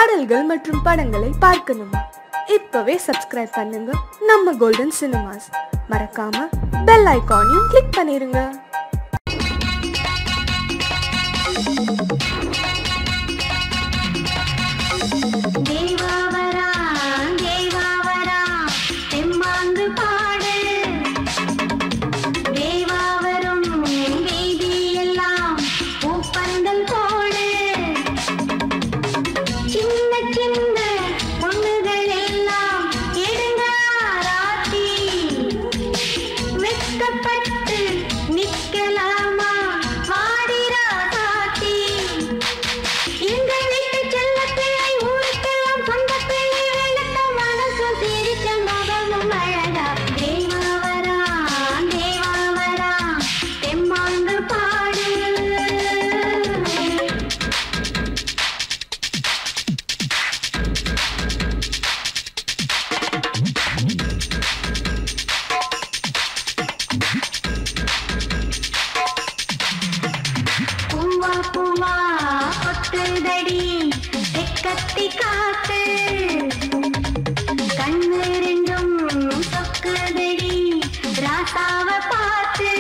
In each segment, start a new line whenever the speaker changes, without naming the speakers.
பாடல்கள் மற்றும் படங்களை பார்க்கணுமா இப்பவே சப்ஸ்கிரைப் பண்ணுங்க நம்ம கோல்டன் சினிமாஸ் மறக்காம பெல் ஐகானையும் கிளிக் பண்ணிருங்க
தேவாவரா தேவாவரா தெம்மாங்கு பாடு தேவாவரும் வீதியெல்லாம் பூப்பந்தல் போடு சின்ன சின்ன பொண்ணுகள் எல்லாம் எடுங்காராத்தி வெட்கப்பட்டு நிற்கலாமா வாடிரா காட்டி எங்கள் வீட்டு செல்லப் பிள்ளை ஊருக்கெல்லாம் சொந்தப் பிள்ளை வெளுத்த மனசும் சிரிச்ச முகமும் அழகா. தேவாவரா, தேவாவரா, தெம்மாங்கு பாடு பூவா பூவா கொத்துதடி தெக்கத்தி காத்து கண்ணு ரெண்டும் சொக்குதடி ராசாவ பார்த்து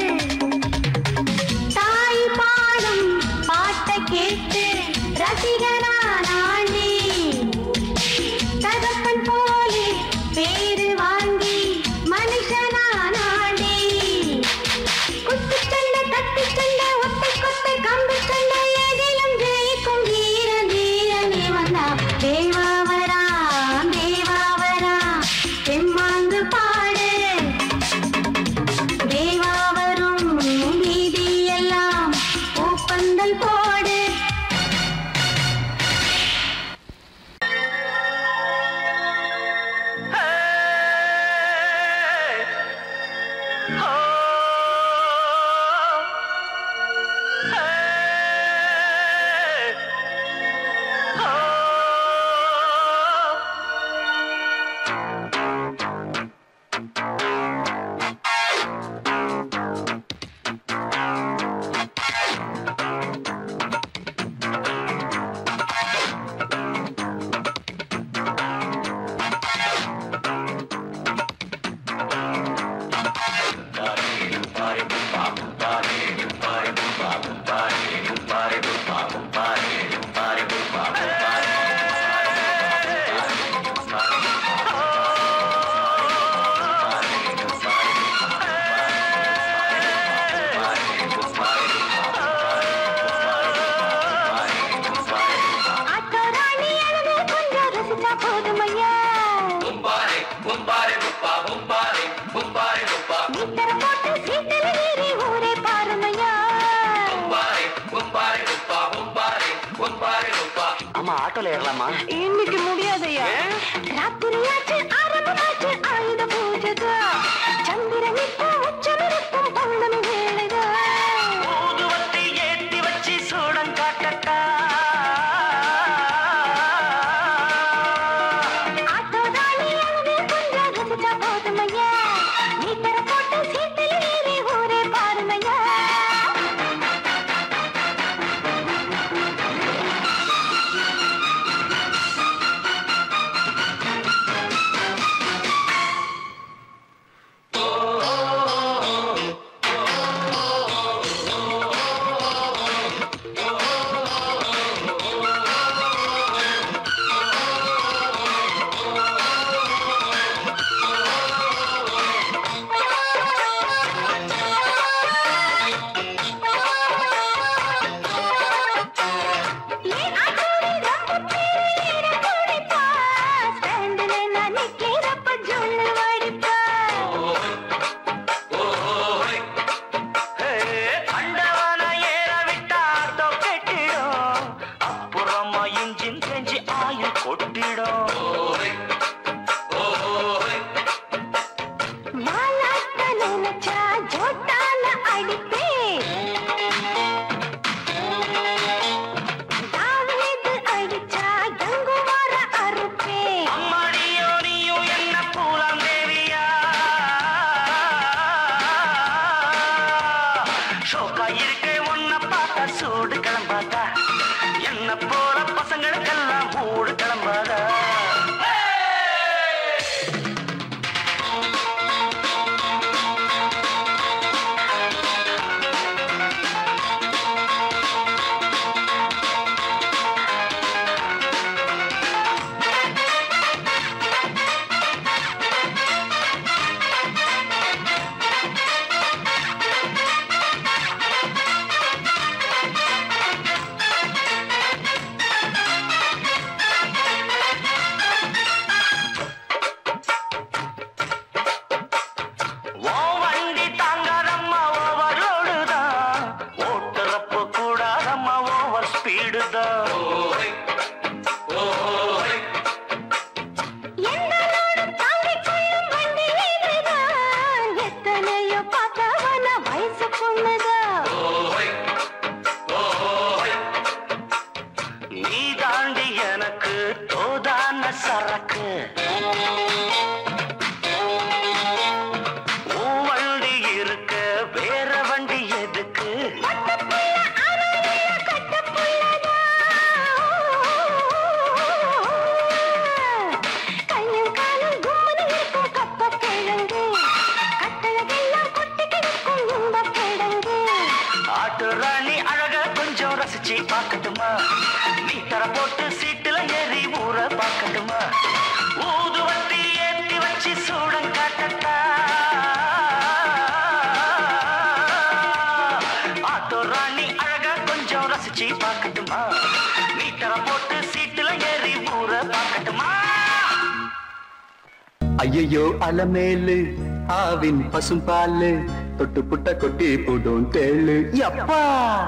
தாய் பாடும் பாட்டை கேட்டு ரசிகனா நாண்டி தகப்பன் போலே பேரு வாங்கி மனுஷனா நாண்டி குத்துச்சண்டை கத்திச்சண்டை ஒத்தை கொத்தை கம்பு சண்டை எதிலும் ஜெயிக்கும் வீர வீரனே வந்தா தேவாவரா தேவாவரா தெம்மாங்கு பாடு தேவாவரும் வீதியெல்லாம் பூப்பந்தல் போடு ஆட்டோராணி அழகு கொஞ்சம் ரசிச்சா போதுமையா மீட்டர் போட்டு சீட்டல ஏறி ஊரே பாருமையா
ஆமா ஆட்டோல ஏறலாமா
இன்னைக்கு முடியாதையா ராத்திரியாச்சு ஆரம்பமாச்சு ஆயுத பூஜைதா சந்திரன் இப்போ உச்சமிருக்கும் பௌர்ணமி வேளைதா
ஊதுவத்தி ஏத்தி வச்சு சூடம் காட்டட்டா
ஆட்டோராணி அழகு கொஞ்சம் ரசிச்சா போதுமையா மீட்டர் போட்டு சீட்டல ஏறி ஊரே பாருமையா ஏன் ஆட்டோரி ரொம்ப பேரு குடிப்பா ஸ்டாண்டுல நான் நிக்கிறப்ப ஜொல்லு வடிப்பா
அண்டவான ஏற விட்டா ஆட்டோ கெட்டிடும் அப்புறமா இன்ஜின் செஞ்சு ஆயில் கொட்டிடும்
மாலாட்ட நினைச்சா ஜோட்டால அடிப்பே தாவீது அடிச்சா கங்குவார அறுப்பே
அம்மாடியோ நீயும் என்ன பூலாம் தேவியா ஷோக்கா இருக்கே உன்னை பார்த்தா சூடு கிளம்பாத்தா என்ன போல பசங்களுக்கெல்லாம் மூடு கிளம்பாதா ஓ வண்டி தாங்காதம்மா ஓவர்லோடு தான் ஓட்டுறப்ப கூடாதம்மா ஓவர் ஸ்பீடு தான்
எந்தனோடும் தாங்கிக் கொள்ளும் வண்டி இதுதான். எத்தனையோ பார்த்தவன வயசு பொண்ணுதான்.
நீ தாண்டி எனக்கு தோதான சரக்கு உன் வண்டி இருக்க வேற வண்டி எதுக்கு
பட்டப்புள்ள அறநில கட்டப்புள்ளதான். கையும் காலும் கும்முனு இருக்கும் கப்பக் கிழங்கு. கட்டழகெல்லாம் கொட்டி கிடக்கும் இன்பக் கிழங்கு.
ஆட்டு ராணி அழக கொஞ்சம் ரசிச்சு பார்க்கட்டுமா நீ தர போட்டு சீட்டுல ஏறி ஊற பார்க்கட்டுமா ஊதுவத்தி ஏத்தி வச்சு சூடம் காட்டட்டா ஆட்டோ ராணி அழக கொஞ்சம் ரசிச்சு பார்க்கட்டுமா நீ தர போட்டு சீட்டுல ஏறி ஊற பார்க்கட்டுமா
ஐயையோ அலமேலு ஆவின் பசும்பாலு தொட்டு புட்ட கொட்டி போடும் தேளு யப்பா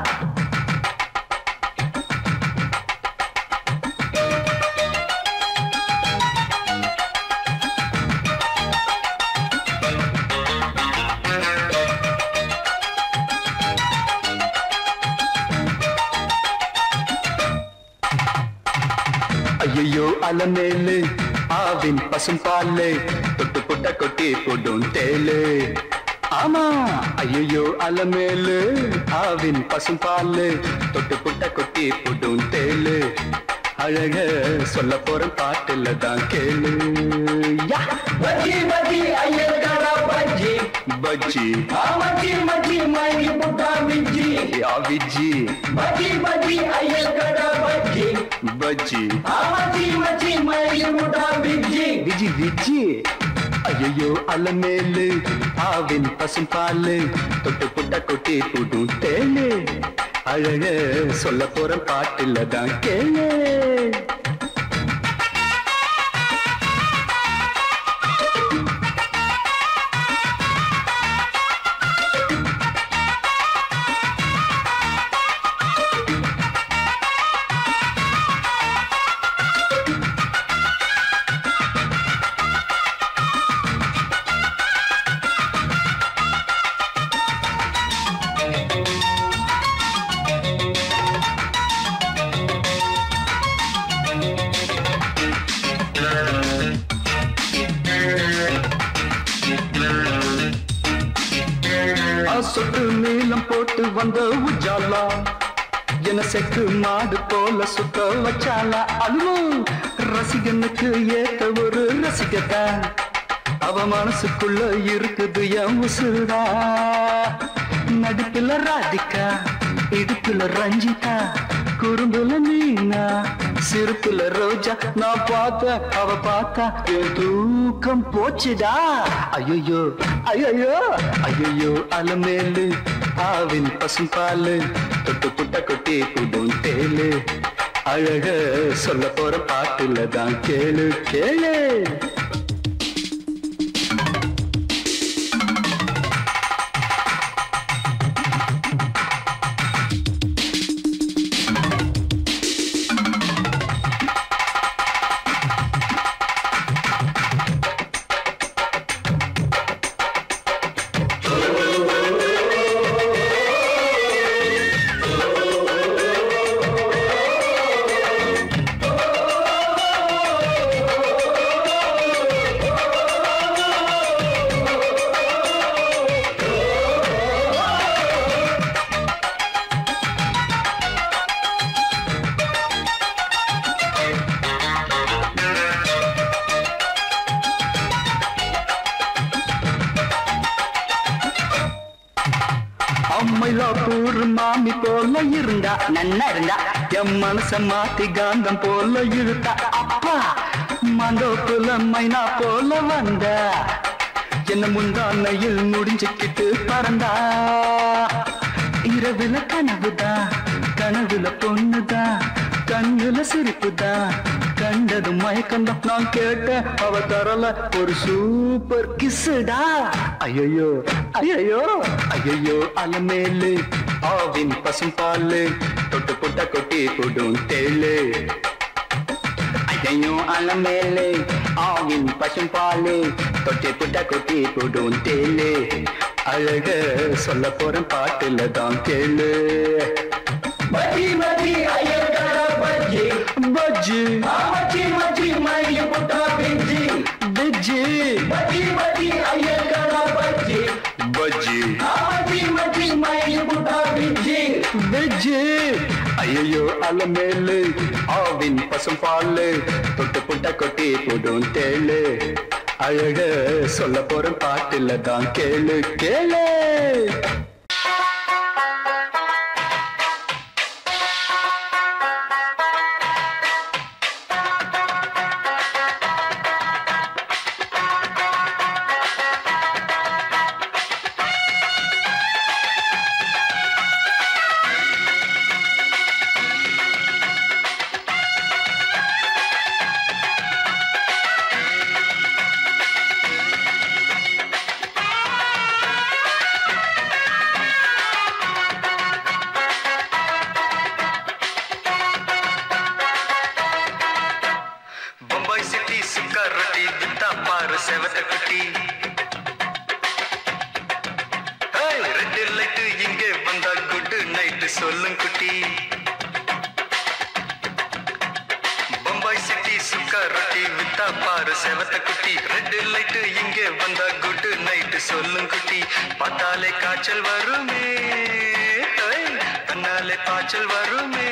ஐயையோ அலமேலு ஆவின் பசும்பாலு தொட்டு புட்ட கொட்டி போடும் தேளு ஆமா ஐயோ அலமேலு ஆவின் பசும்பாலு தொட்டு புட்ட கொட்டி போடும் தேளு அழக சொல்ல போற பாட்டுல தான் கேளு யா!
பஜ்ஜி பஜ்ஜி ஐயர்காரா பஜ்ஜி
பஜ்ஜி
மச்சி மச்சி மணி புட்டா மிஞ்சி
யா விஜி
பஜ்ஜி பஜ்ஜி ஐயர்காரா பஜ்ஜி
பஜ்ஜி
மச்சி மச்சி மணி புட்டா மிஞ்சி
விஜி விஜி ஐயோ அலமேலு ஆவின் பசும்பாலு தொட்டு புட்ட கொட்டி புடும் தேளு அழக சொல்ல போற பாட்டுல தான் கேளு சொட்டு நீளம் போட்டு வந்த உஜாலா என செக்கு மாடு போல சுத்த வச்சாலா அதுவும் ரசிகனுக்கு ஏத்த ஒரு ரசிகத்தா அவ மனசுக்குள்ள இருக்குது என் உசுடா நடுப்புல ராதிகா இடுப்புல ரஞ்சிதா குறும்புல மீனா சிறுப்புல ரோஜா நான் பார்த்த அவ பார்த்தா என் தூக்கம் போச்சுடா ஐயோ ஐயோ ஐயோ அலமேலு ஆவின் பசும்பாலு தொட்டு புட்ட கொட்டி புடும் தேலு அழக சொல்ல போற பாட்டுல தான் கேளு கேளு மாமி போல இருந்தா நன்னா இருந்தா என் மனச மாத்தி காந்தம் போல இழுத்தா அப்பா மண்டோப்புல மைனா போல வந்தா என்ன முந்தானையில் முடிஞ்சுக்கிட்டு பறந்தா இரவுல கனவுதான் கனவுல பொண்ணுதான் கண்ணுல சிரிப்புதான் கண்டது மயக்கம்தான் நான் கேட்ட அவ தரல ஒரு சூப்பர் கிஸ்ஸுடா ஐயோ ஐயோ ஐயோ அலமேலு ஆவின் பசும் பாலு தொட்டு புட்ட கொட்டி போடும் தேளு ஐயோ அலமேலு ஆவின் பசும் பாலு தொட்டி புட்ட கொட்டி போடும் தேளு அழக சொல்ல போறேன் பாட்டுல தான் கேளு
பஜ்ஜி பஜ்ஜி ஐயர்கார பஜ்ஜி
பஜ்ஜி
மச்சி மச்சி மயங்கி புட்டா பிஜ்ஜி
பஜ்ஜி
பஜ்ஜி பஜ்ஜி ஐயர்கார பஜ்ஜி
பஜ்ஜி
மச்சி மச்சி மயங்கி புட்டா பிஜ்ஜி
வெஜ்ஜு ஐயோ அலமேலு ஆவின் பசும் பாலு தொட்டு புட்ட கொட்டி போடும் தேளு அழக சொல்ல போற பாட்டுல தான் கேளு கேளு
பம்பாய் சிட்டி சுக்கா ரொட்டி வித்தா பாரு செவத்த குட்டி ஏய், ரெட் லைட் இங்கே வந்தா குட் நைட் சொல்லும் குட்டி பம்பாய் சிட்டி சுக்கா ரொட்டி வித்தா பாரு செவத்த குட்டி ரெட் லைட் இங்கே வந்தா குட் நைட் சொல்லும் குட்டி பார்த்தாலே காய்ச்சல் வருமே ஏய், கண்ணாலே பாய்ச்சல் வருமே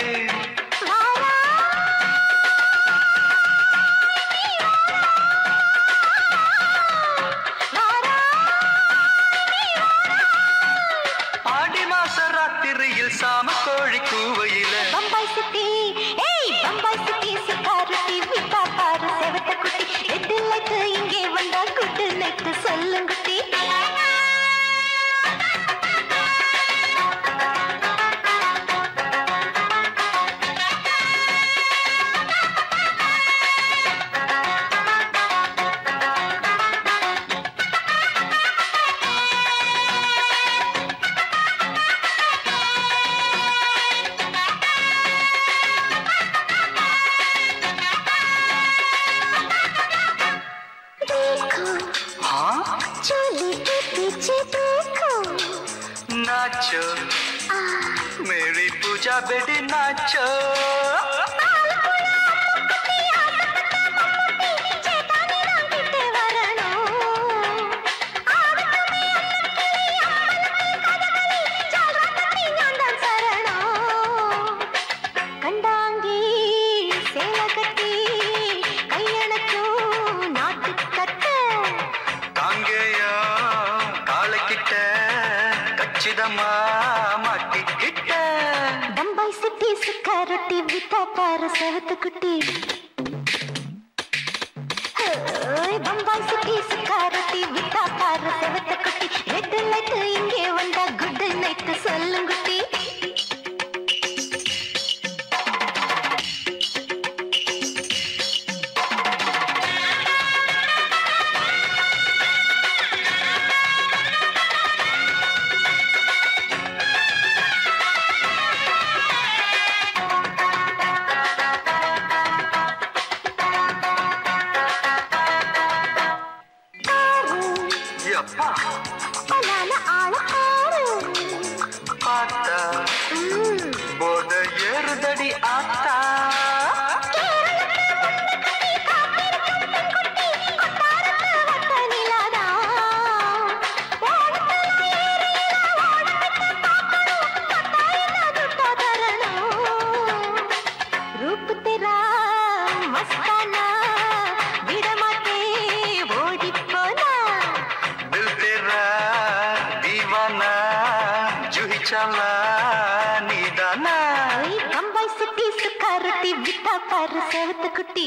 ஆடி மாச ராத்திரியில் சாம கோழி கூவையில
பம்பாய் சிட்டி ஏய் பம்பாய் சிட்டி சிக்காரத்தி விட்டா பாரு செவத்த குட்டி ரெட்டு லைட்டு இங்கே வந்தா குட்டு நைட்டு சொல்லுங்குட்டி देखो
हाँ
चोली के पीछे देखो
नाचो मेरी पूजा बेटी नाचो
ചേട്ടാനി വാങ്ങിട്ട് വരണോ ആവട്ടമേ അന്നക്കിളി അമ്പലമേ കഥകളി ചാടാത്തത്തി ഞാൻ താൻ ശരണോ കണ്ടാങ്കി சேல கட்டி கையணக்கும் நாட்டுக்கட்டு
காங்கேயா காலைக்கிட்ட கச்சிதமா மாட்டிக்கிட்ட
பம்பாய் சிட்டி சுக்கா ரொட்டி வித்தா பாரு செவத்து குட்டி ஓய், பம்பாய் சிட்டி சுக்கா ரொட்டி வித்தா பாரு செவத்து குட்டி ரெட் லைட் இங்கே வந்தா குட் நைட் சொல்லுங்குட்டி
எப்பா
பலான ஆள ஆறு
பார்த்தா போத ஏறுதடி ஆத்தா
रूप तेरा मस्ताना विडमाते ओडी पोना
दिल तेरा दीवाना जूही चला
பாரு செவத்து குட்டி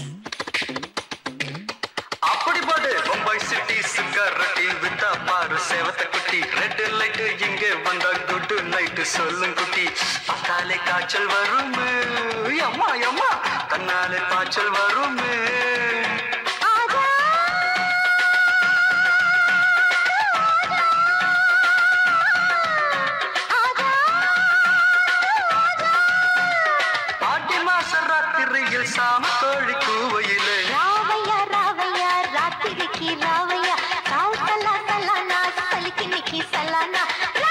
அப்படி போடு பம்பாய் சிட்டி சுக்கரட்டி வித்தா பாரு சேவத்த குட்டி ரெட் லைட் இங்கே வந்தா குட் நைட் சொல்லும் குட்டி பார்த்தாலே காய்ச்சல் வருமே அம்மா அம்மா கண்ணாலே காய்ச்சல் வருமே பாட்டி மாச ராத்திரியில் சாம கோழி கூவையிலே
ராவையா ராவையா ராத்திரிக்கு ராவையா சாவு சலா சலானா சலிக்கு நிக்கி சலானா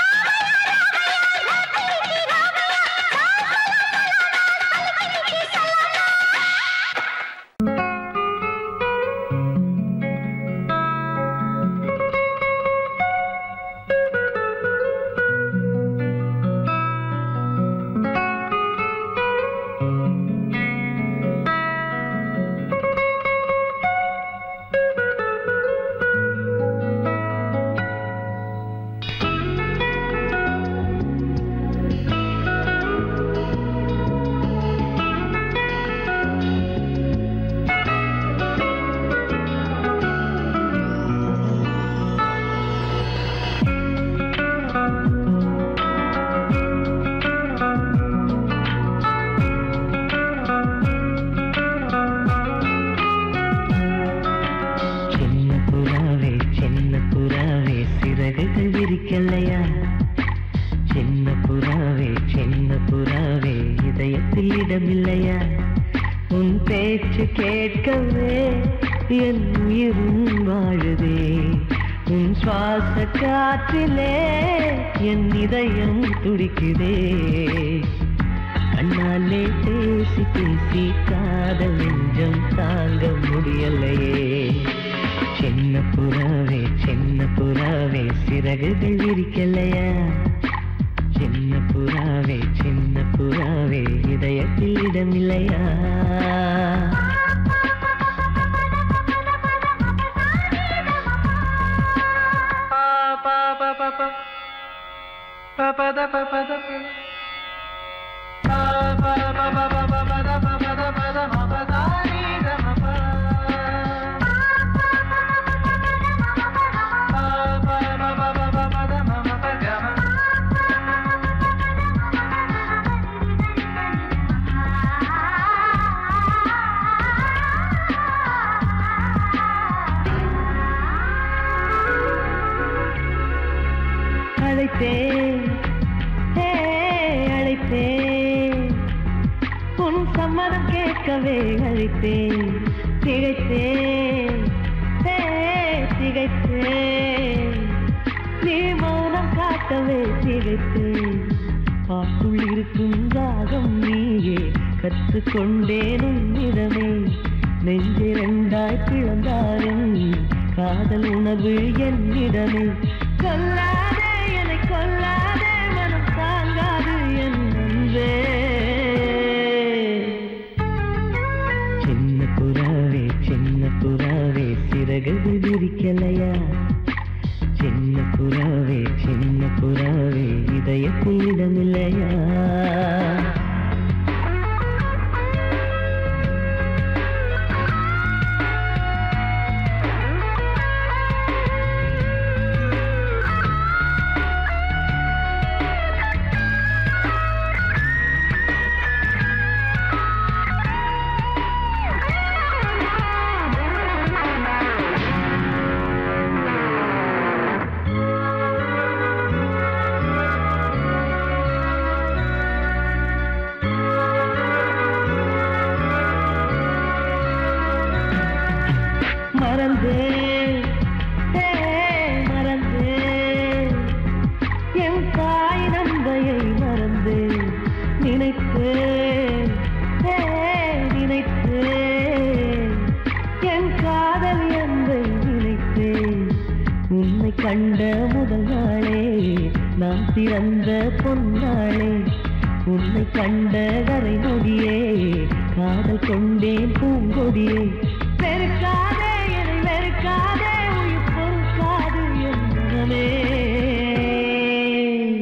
சின்ன புறாவே சின்ன புறாவே சிறகுகள் விரிக்கலையா சின்ன புறாவே சின்ன புறாவே இதயத்தில் இடமில்லையா உன் பேச்சு கேட்கவே என் உயிரும் வாழுதே உன் சுவாச காற்றிலே என் இதயம் துடிக்குதே கண்ணாலே பேசி பேசி காதல் நெஞ்சம் தாங்க முடியலையே சின்ன புறாவே சின்ன புறாவே சிறகுகள் விரிக்கலையா சின்ன புறாவே சின்ன புறாவே இதயத்தில் இடமில்லையா அழைத்தேன் ஹே, அழைத்தேன் உன் சம்மதம் கேட்கவே அழைத்தேன் திகைத்தேன் ஹே, திகைத்தேன் நீ மௌனம் காட்டவே திகைத்தேன் பாட்டுள் இருக்கும் ராகம் நீயே கற்றுக்கொண்டேன் உன்னிடமே நெஞ்சிரண்டாய் பிளந்தாரும் காதல் உணவு என்னிடமே கொல்லாதே என்னை கொல்லாதே மனம் தாங்காது என் அன்பே சின்ன புறாவே சின்ன புறாவே சிறகுகள் விரிக்கலையா சின்ன புறாவே சின்ன புறாவே இதயத்தில் இடமில்லையா மறந்தேன் ஹே, மறந்தேன் என் தாய் நந்தையை மறந்தேன் நினைத்தேன் ஹே, நினைத்தேன் என் காதல் என்பை நினைத்தேன் உன்னை கண்ட முதல் நாளே நாம் பிறந்த பொன்னாளே உன்னை கண்ட கரை நொடியே காதல் கொண்டேன் பூங்கொடியே வெறுக்காதே என்னை வெறுக்காதே உயிர் பொறுக்காது என் மனமே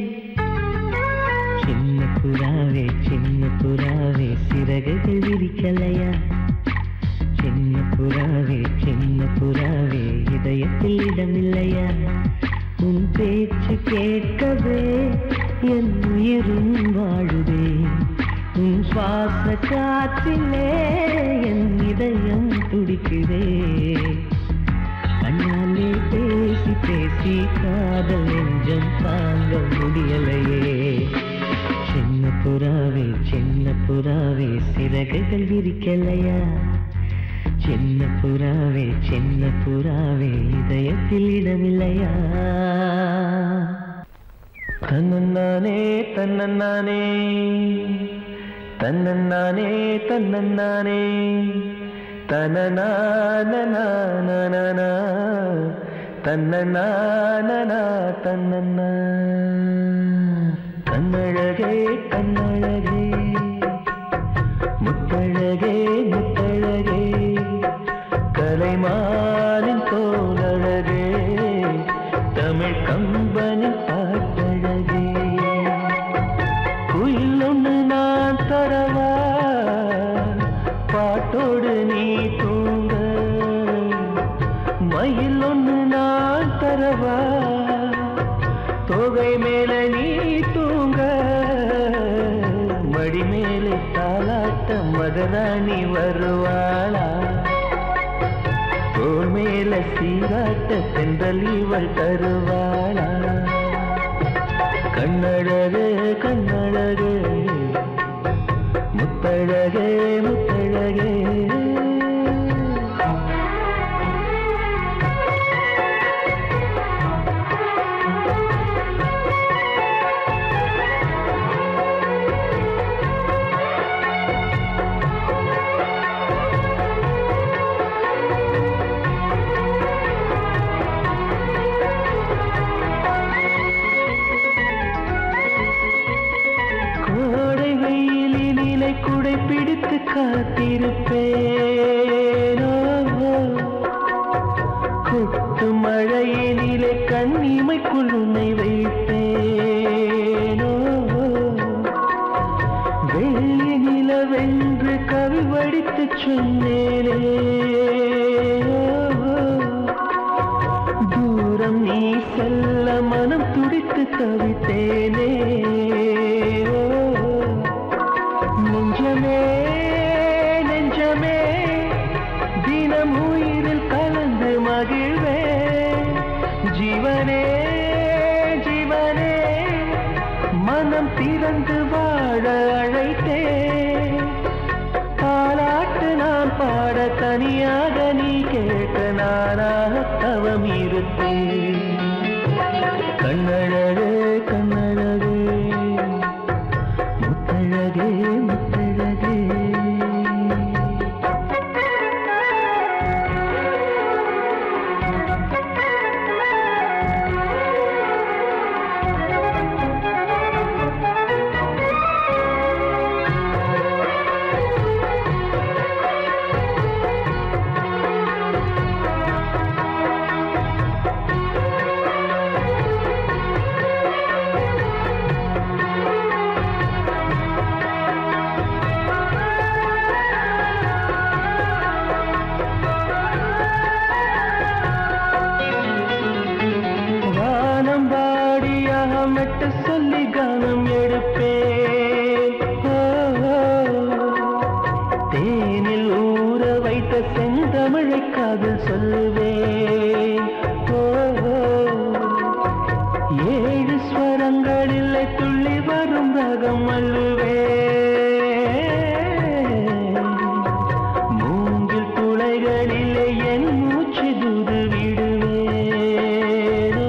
சின்ன புறாவே சின்ன புறாவே சிறகுகள் விரிக்க பிடிக்கலையா சின்ன புறாவே சின்ன புறாவே இதயத்தில் இடமில்லையா உன் பேச்சு கேட்கவே என் உயிரும் வாழுதே உன் சுவாச காற்றிலே என் இதயம் துடிக்குதே கண்ணாலே பேசி பேசி காதல் நெஞ்சம் தாங்க முடியலையே சின்ன புறாவே சின்ன புறாவே சிறகுகள் விரிக்கலையா சின்ன புறாவே சின்ன புறாவே இதயத்தில் இடமில்லையா தன்னன்னானே தன்னன்னானே தன்னன்னானே தன்னன்னானே தனநானநானனா தன்னநானனா தன்னன்னா கண்ணழகே கண்ணழகே முத்தழகே முத்தழகே கலைமானின் தோலழகே தமிழ் கம்பனின் பாட்டழகே குயில் ஒன்று நான் தரவா பாட்டோடு நீ தூங்க மயில் ஒன்று நான் தரவா தொகை மேல நீ தூங்க மடி மேலே தாலாட்ட மதராணி வருவாளா தோள் மேல சீராட்ட தென்றல் இவள் தருவாளா கண்ணழகு கண்ணழகு முத்தழகே முத்தழகே கோடை வெயிலினிலை குடை பிடித்து காத்திருப்பேனோ கொட்டு மழையினிலே கண்ணிமைக்குள் உன்னை வைப்பேனோ வெள்ளி நிலவென்று கவி வடித்து சொன்னேனே தூரம் நீ செல்ல மனம் துடித்து தவித்தேனே நெஞ்சமே நெஞ்சமே தினம் உயிரில் கலந்து மகிழ்வே ஜீவனே ஜீவனே மனம் திறந்து வாழ அழைத்தே பாலாட்டு நான் பாட தனியாக நீ கேட்க நானாக தவம் இருப்பேன் கண்ணழகு கண்ணழகு முத்தழகே முத்தழகே வானம் வாடியாக மெட்டு சொல்லி கானம் எடுப்பேன் ஓ, ஓ. தேனில் ஊற வைத்த செந்தமிழை காதல் சொல்லுவேன் ஓ, ஓ. ஏழு ஸ்வரங்களில் துள்ளி வரும் ரகம் அல்லுவேன் மூங்கில் துளைகளிலே என் மூச்சு தூது விடுவேனோ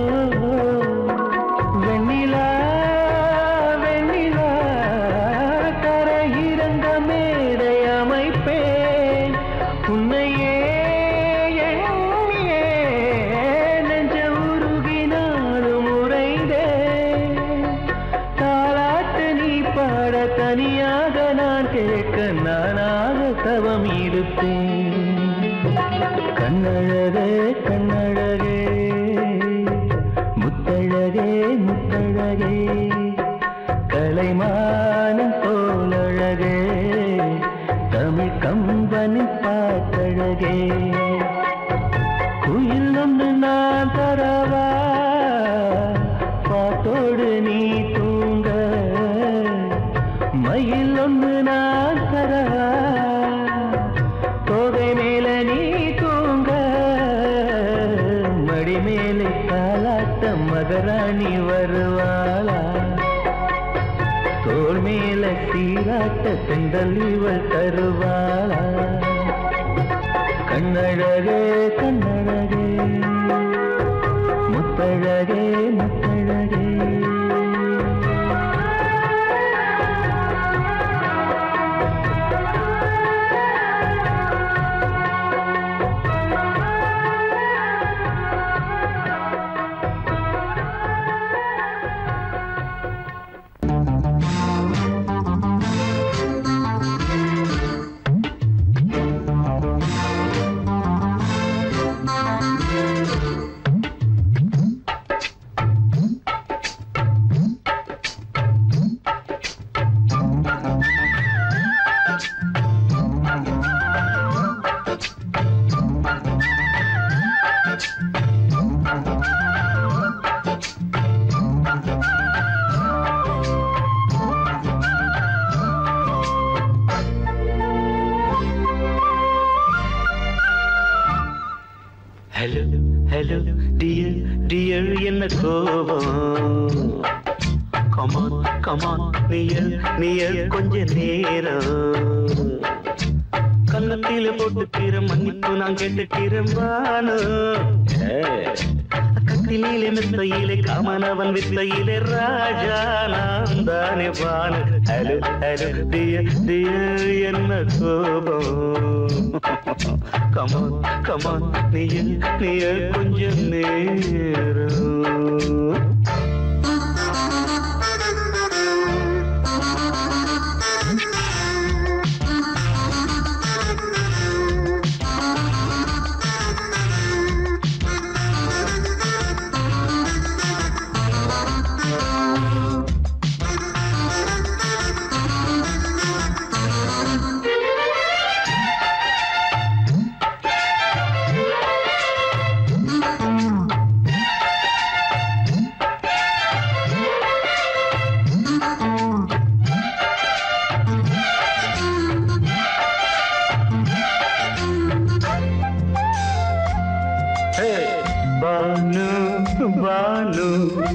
வெண்ணிலா வெண்ணிலா கரையிறங்க மேடை அமைப்பேன் உன்னையே எண்ணியே நெஞ்ச உருகினாலும் உறைந்தேன் தாலாட்டு நீ பாட தனியாக நான் கேட்க நானாக தவம் இருப்பேன் கண்ணழகே கண்ணழகே முத்தழகே முத்தழகே கலைமானம் போலழகே தமிழ் கம் கம்பனி பாட்டழகே குயில் ஒன்று நான் தரவா பாட்டோடு நீ தூங்க மயில் ஒன்று நான் தரவா தோகை மேல நீ தூங்க மடி மேலே காலாட்ட மகராணி வருவாளா தோள் மேல சீராட்ட செந்தல் இவள் தருவாளா கண்ணழகே கண்ணழகே முத்தழகே முத்தழகே
ஹலோ ஹலோ டியர் டியர் என்ன கோபம் கமான் கமான் நியர் நியர் கொஞ்ச நேரம் கன்னத்தில போட்டுக்கிற மன்னிப்பு நான் கேட்டுக்கிறேன் வானு கட்டிலே மெத்தையிலே காமனவன் வித்தையிலே ராஜா நான் தானே வானு ஹலோ ஹலோ டியர் டியர் என்ன கோபம் கமான் கமான் நீய நீய கொஞ்சம் நேரம் பானு பானு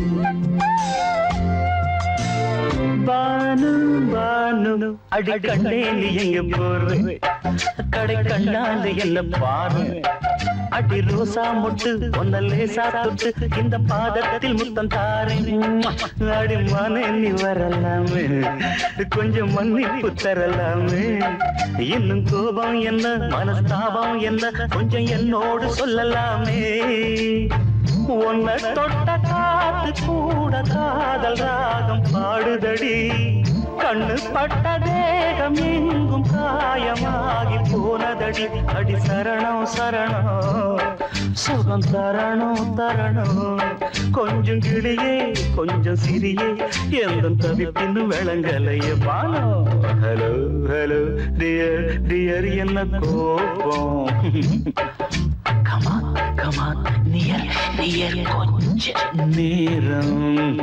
பானு பானு அடி கண்டே நீ எங்க போற கடை கண்டாந்து என்ன பாரு அடி ரோசா முட்டு ஒன்ன லேசா தொட்டு இந்த பாதத்தில் முத்தம் தாரேன் அடி மனே நீ வரலாமே கொஞ்சம் மன்னிப்பு தரலாமே இன்னும் கோபம் என்ன மனஸ்தாபம் என்ன கொஞ்சம் என்னோடு சொல்லலாமே உன்னை தொட்ட காத்து கூட காதல் ராகம் பாடுதடி கண்ணு பட்ட தேகம் எங்கும் காயமாகி போனதடி அடி சரணம் சரணம் சுகம் தரணும் தரணும் கொஞ்சம் கிளியே கொஞ்சம் சிறியே எந்த தவிப்பின்னு விளங்கலைய பானோ ஹலோ ஹலோ டியர் டியர் என்ன கோபம் கமான் கமான் நியர் நியர் கொஞ்ச நேரம்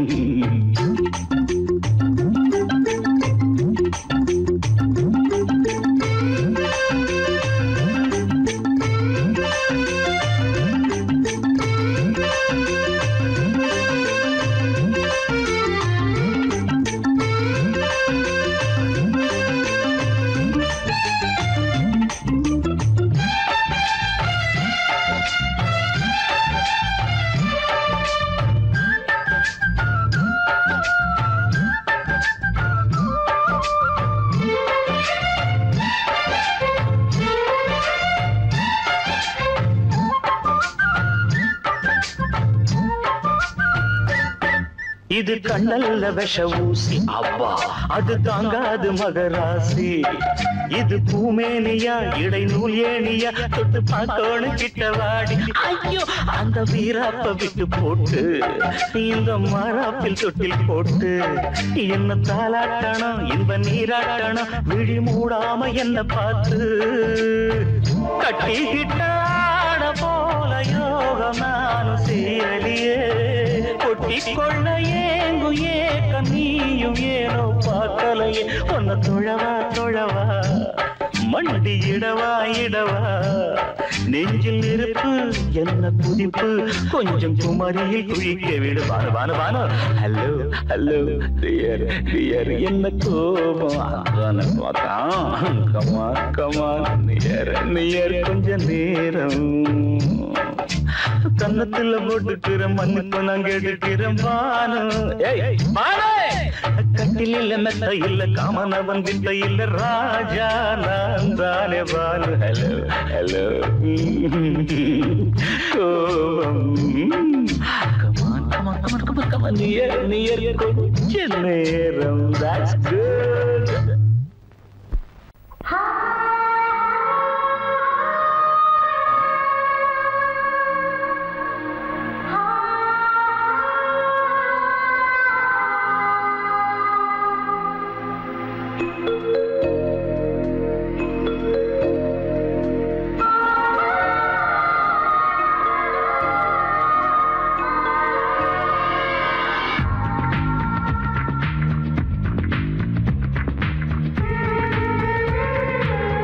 இது கண்ணல்ல விஷ ஊசி அப்பா அது தாங்காது மகராசி
இது பூமேனியா இடை நூல் ஏனியா தொட்டு பார்க்கணும் கிட்ட வாடி ஐயோ அந்த வீராப்ப விட்டு போட்டு இந்த மாறாப்பில் தொட்டில் போட்டு என்ன தாளாட்டணும் இன்ப நீராட்டணும் விழி மூடாம என்ன பார்த்து கட்டிக்கிட்டாட போல யோகம் நானும் சேரலியே கொட்டி கொள்ள ஏங்கு ஏக்க நீயும் ஏனோ பார்க்கலையே உன்னை தொழவா தொழவா மண்டி இடவா இடவா நெஞ்சில் நெருப்பு என்ன குதிப்பு கொஞ்சம் குமரியில் குழிக்க விடு Bhanu Bhanu Bhanu hello hello dear dear என்ன கோபம் அதான பார்த்தான் கமா கமா நியர் நியர் கொஞ்ச நேரம் கன்னத்துல போட்டுக்கிற மண்ணுக்கு நாங்க எடுக்கிறேன் பானு ஏய், பானு! கட்டில் இல்ல மெத்த இல்ல காமனவன் வித்த இல்ல ராஜா நான் தானே பானு ஹலோ ஹலோ கோபம் come on come on come on come on come on near near கொஞ்ச நேரம் that's good
ஆ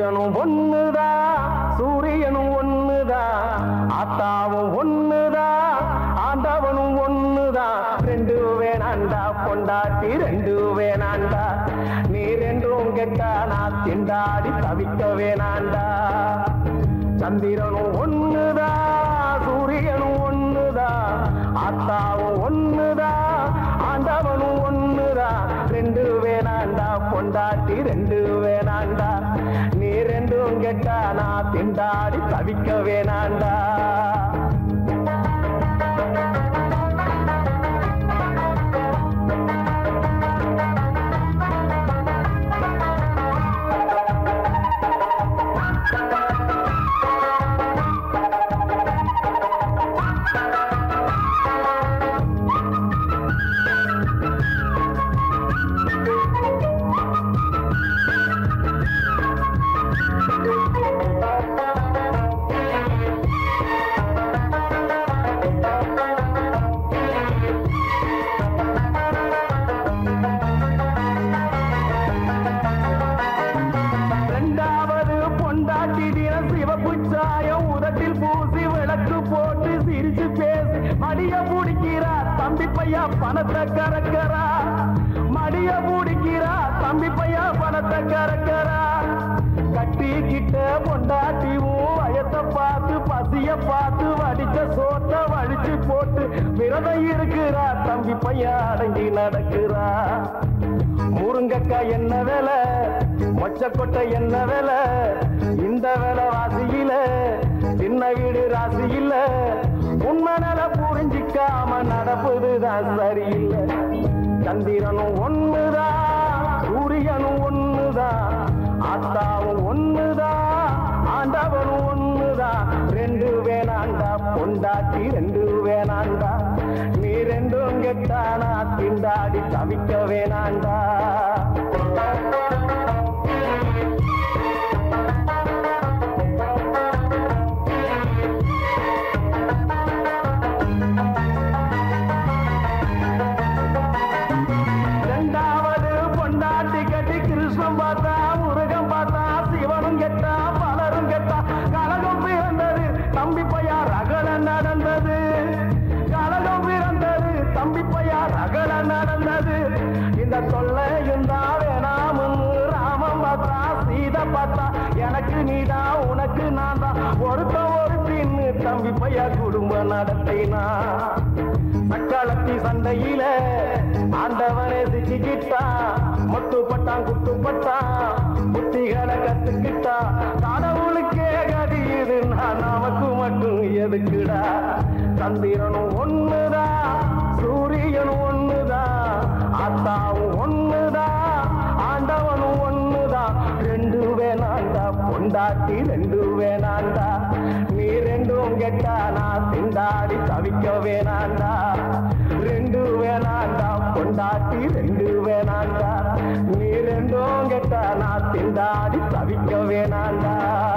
சந்திரனும் ஒண்ணுதான் சூரியனும் ஒண்ணுதான் ஆத்தாவும் ஒண்ணுதான் ஆண்டவனும் ஒண்ணுதான் ரெண்டு வேணாண்டா பொண்டாட்டி ரெண்டு வேணாண்டா நீ ரெண்டும் கெட்டா நான் திண்டாடி தவிக்க வேணாண்டா சந்திரனும் ஒண்ணுதான் சூரியனும் ஒண்ணுதான் ஆத்தாவும் ஒண்ணுதான் ஆண்டவனும் ஒண்ணுதான் ரெண்டு வேணாண்டா பொண்டாட்டி ரெண்டு வேணாண்டா நீ ரெண்டும் கெட்டா நான் திண்டாடி தவிக்க வேணாண்டா இரண்டாவது பொண்டாட்டி தினம் சிவப்பு சாயம் உதட்டில் பூசி விளக்கு போட்டு சிரிச்சு பேசி மடிய பிடிக்கிறா தம்பி பையா பணத்தை கறக்கிறா மடிய பிடிக்கிறா தம்பி பையா பணத்தை கறக்கிறா கட்டிக்கிட்ட பொண்டாட்டியும் வயத்தை பார்த்து பசிய பார்த்து வடிச்ச சோத்த வடிச்சு போட்டு விரதம் இருக்கிறா தம்பி பையா அடங்கி நடக்கிறா முருங்கக்காய் என்ன விலை மொச்சக்கொட்டை என்ன விலை இந்த விலை வாசியில சின்ன வீடு ராசியில உண்மை நில புரிஞ்சிக்காம நடப்புதுதான் சரியில்லை சந்திரனும் ஒண்ணுதான் சூரியனும் ஒண்ணுதான் ஆத்தாவும் ஒண்ணுதான் ஆண்டவனும் ஒண்ணுதான் ரெண்டு வேணாண்டா பொண்டாட்டி ரெண்டு வேணாண்டா நீ ரெண்டும் கெட்டானா திண்டாடி தவிக்க வேணாண்டா ரெண்டாவது பொண்டாட்டி கட்டி கிருஷ்ணன் பார்த்தா முருகன் பார்த்தா சிவனும் கெட்டா பலரும் கெட்டா கலகம் பிறந்தது தம்பி பையா ரகல நடந்தது கலகம் பிறந்தது தம்பி பையா ரகல நடந்தது இந்த தொல்லையும் தான் வேணாமுன்னு ராமன் பார்த்தா சீதை பார்த்தா எனக்கு நீதான் உனக்கு நான் தான் ஒருத்த ஒரு பின்னு தம்பி பையா குடும்பம் நடத்தினா சக்காலத்தி சண்டையில ஆண்டவனே சிக்கிக்கிட்டா மொட்டுப்பட்டான் குட்டுப்பட்டான் புத்திகளை கத்துக்கிட்டா கடவுளுக்கே கதி இது நான் நமக்கு மட்டும் எதுக்குடா சந்திரனும் ஒண்ணுதான் சூரியனும் ஒண்ணுதான் ஆத்தாவும் ஒண்ணுதான் ஆண்டவனும் ஒண்ணுதான் ரெண்டு வேணாண்டா பொண்டாட்டி ரெண்டு வேணாண்டா நீ ரெண்டும் கெட்டா நான் திண்டாடி தவிக்க வேணாண்டா ரெண்டு வேணாண்டா பொண்டாட்டி ரெண்டு வேணாண்டா நீ ரெண்டும் கெட்டா நான் திண்டாடி தவிக்க வேணாண்டா